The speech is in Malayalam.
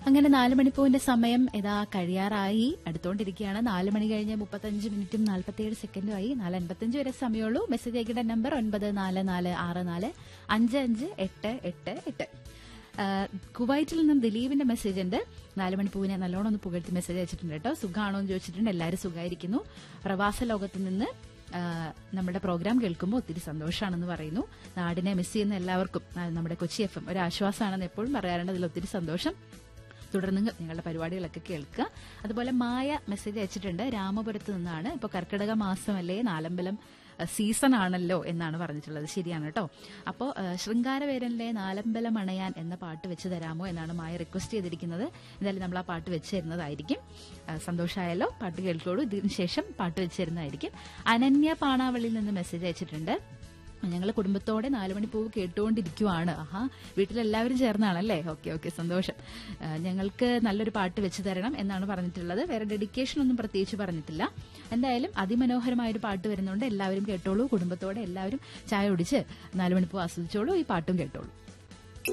അങ്ങനെ നാല് മണിപ്പൂവിന്റെ സമയം ഇതാ കഴിയാറായി അടുത്തോണ്ടിരിക്കുകയാണ് നാല് മണി കഴിഞ്ഞ് മുപ്പത്തഞ്ച് മിനിറ്റും നാൽപ്പത്തിയേഴ് സെക്കൻഡും ആയി നാല് അൻപത്തഞ്ച് വരെ സമയമുള്ളൂ മെസ്സേജ് അയക്കേണ്ട നമ്പർ ഒൻപത് നാല് നാല് ആറ് നാല് അഞ്ച് അഞ്ച് എട്ട് എട്ട് എട്ട് ആ, കുവൈറ്റിൽ നിന്നും ദിലീപിന്റെ മെസ്സേജ് ഉണ്ട് നാല് മണിപ്പൂവിനെ നല്ലോണം ഒന്ന് പുകഴ്ത്തി മെസ്സേജ് അയച്ചിട്ടുണ്ട് കേട്ടോ സുഖമാണോ എന്ന് ചോദിച്ചിട്ടുണ്ട് എല്ലാവരും സുഖമായിരിക്കുന്നു പ്രവാസ ലോകത്ത് നിന്ന് ആ, നമ്മുടെ പ്രോഗ്രാം കേൾക്കുമ്പോൾ ഒത്തിരി സന്തോഷമാണെന്ന് പറയുന്നു നാടിനെ മിസ് ചെയ്യുന്ന എല്ലാവർക്കും ആ, നമ്മുടെ കൊച്ചി എഫ് എം ഒരു ആശ്വാസമാണെന്ന് എപ്പോഴും പറയാറുണ്ട് അതിൽ ഒത്തിരി സന്തോഷം തുടർന്ന് ഞങ്ങളുടെ പരിപാടികളൊക്കെ കേൾക്കുക അതുപോലെ മായ മെസ്സേജ് അയച്ചിട്ടുണ്ട് രാമപുരത്ത് നിന്നാണ് ഇപ്പോൾ കർക്കിടക മാസമല്ലേ നാലമ്പലം അഹ് സീസൺ ആണല്ലോ എന്നാണ് പറഞ്ഞിട്ടുള്ളത് ശരിയാണ് കേട്ടോ അപ്പോൾ ശൃംഗാരവേരനിലെ നാലമ്പലം അണയാൻ എന്ന പാട്ട് വെച്ച് തരാമോ എന്നാണ് മായ റിക്വസ്റ്റ് ചെയ്തിരിക്കുന്നത് എന്തായാലും നമ്മൾ ആ പാട്ട് വെച്ച് തരുന്നതായിരിക്കും അഹ് സന്തോഷമായല്ലോ പാട്ട് കേൾക്കോളൂ ഇതിന് ശേഷം പാട്ട് വെച്ച് തരുന്നതായിരിക്കും അനന്യ പാണാവളിയിൽ നിന്ന് മെസ്സേജ് അയച്ചിട്ടുണ്ട് ഞങ്ങൾ കുടുംബത്തോടെ നാലുമണിപ്പൂവ് കേട്ടുകൊണ്ടിരിക്കുവാണ് ആഹാ വീട്ടിലെല്ലാവരും ചേർന്നാണല്ലേ ഓക്കെ ഓക്കെ സന്തോഷം ആ, ഞങ്ങൾക്ക് നല്ലൊരു പാട്ട് വെച്ച് തരണം എന്നാണ് പറഞ്ഞിട്ടുള്ളത് വേറെ ഡെഡിക്കേഷൻ ഒന്നും പ്രത്യേകിച്ച് പറഞ്ഞിട്ടില്ല എന്തായാലും അതിമനോഹരമായ ഒരു പാട്ട് വരുന്നുണ്ട് എല്ലാവരും കേട്ടോളൂ കുടുംബത്തോടെ എല്ലാവരും ചായ ഒടിച്ച് നാലുമണിപ്പൂ ആസ്വദിച്ചോളൂ ഈ പാട്ടും കേട്ടോളൂ